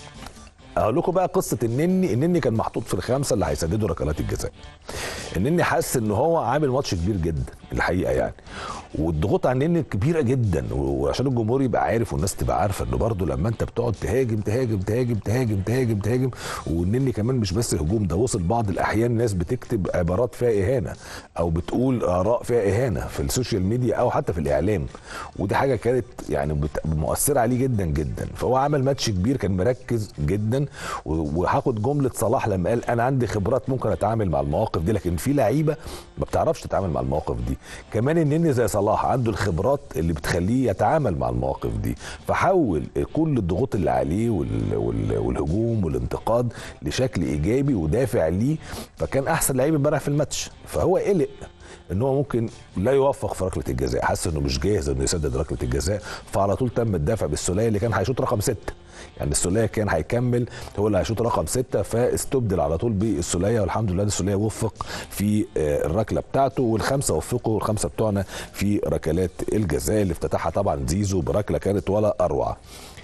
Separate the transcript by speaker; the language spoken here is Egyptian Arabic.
Speaker 1: اقول لكم بقى قصه النني النني كان محطوط في الخمسه اللي هيسددوا ركلات الجزاء النني حاسس ان هو عامل ماتش كبير جدا الحقيقه يعني والضغوط على النني كبيره جدا وعشان الجمهور يبقى عارف والناس تبقى عارفه انه برضه لما انت بتقعد تهاجم تهاجم تهاجم تهاجم تهاجم تهاجم والنني كمان مش بس هجوم ده وصل بعض الاحيان ناس بتكتب عبارات فيها اهانه او بتقول اراء فيها اهانه في السوشيال ميديا او حتى في الاعلام ودي حاجه كانت يعني بت- مؤثره عليه جدا جدا فهو عمل ماتش كبير كان مركز جدا و- وهاخد جمله صلاح لما قال انا عندي خبرات ممكن اتعامل مع المواقف دي لكن في لعيبه ما بتعرفش تتعامل مع المواقف دي كمان النني زي صلاح عنده الخبرات اللي بتخليه يتعامل مع المواقف دي فحول كل الضغوط اللي عليه وال... وال... والهجوم والانتقاد لشكل ايجابي ودافع ليه فكان احسن لعيب امبارح في الماتش فهو قلق ان هو ممكن لا يوفق في ركله الجزاء حس انه مش جاهز انه يسدد ركله الجزاء فعلى طول تم الدفع بالسوليه اللي كان هيشوط رقم ستة يعني السوليه كان هيكمل هو اللي هيشوط رقم ستة فاستبدل على طول بالسوليه والحمد لله السوليه وفق في آه، الركله بتاعته والخمسه وفقوا الخمسه بتوعنا في ركلات الجزاء اللي افتتحها طبعا زيزو بركله كانت ولا اروع